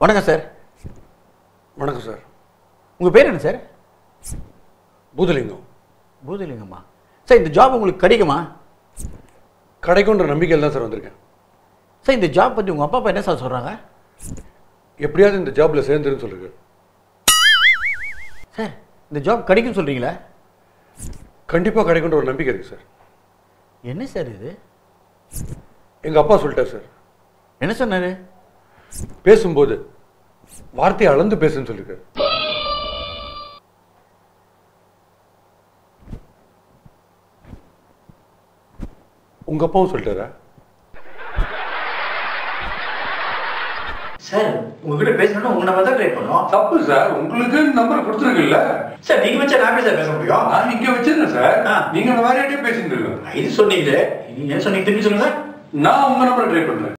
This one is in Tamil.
வணக்கம் சார் வணக்கம் சார் உங்கள் பேர் என்ன சார் பூதலிங்கம் பூதலிங்கம்மா சார் இந்த ஜாப் உங்களுக்கு கிடைக்குமா கிடைக்குன்ற நம்பிக்கையில் தான் சார் வந்திருக்கேன் சார் இந்த ஜாப் பற்றி உங்கள் அப்பா அப்பா என்ன சார் சொல்கிறாங்க எப்படியாவது இந்த ஜாப்ல சேர்ந்துருன்னு சொல்லிருக்கு சார் இந்த ஜாப் கிடைக்கும் சொல்கிறீங்களா கண்டிப்பாக கிடைக்குன்ற ஒரு நம்பிக்கை இருக்கு சார் என்ன சார் இது எங்கள் அப்பா சொல்லிட்டார் சார் என்ன சொன்னார் பேசும்போது வார்த்தையை அளந்து பேசுன்னு சொல்லியிருக்காரு உங்க அப்பாவும் சொல்லிட்டாரா சார் உங்ககிட்ட பேசணும்னா உங்க நம்பர் தான் ட்ரை பண்ணோம் தப்பு சார் உங்களுக்கு நம்பர் கொடுத்துருக்குல்ல சார் நீங்கள் வச்சா நான் சார் பேச முடியும் நான் இங்க வச்சிருந்தேன் சார் ஆ. நீங்க அந்த மாதிரியாட்டே பேசிட்டு இருக்கோம் இது சொன்னீங்களே நீங்கள் என்ன சொன்னீங்க திருப்பி சொல்லுங்க நான் உங்க நம்பரை ட்ரை பண்றேன்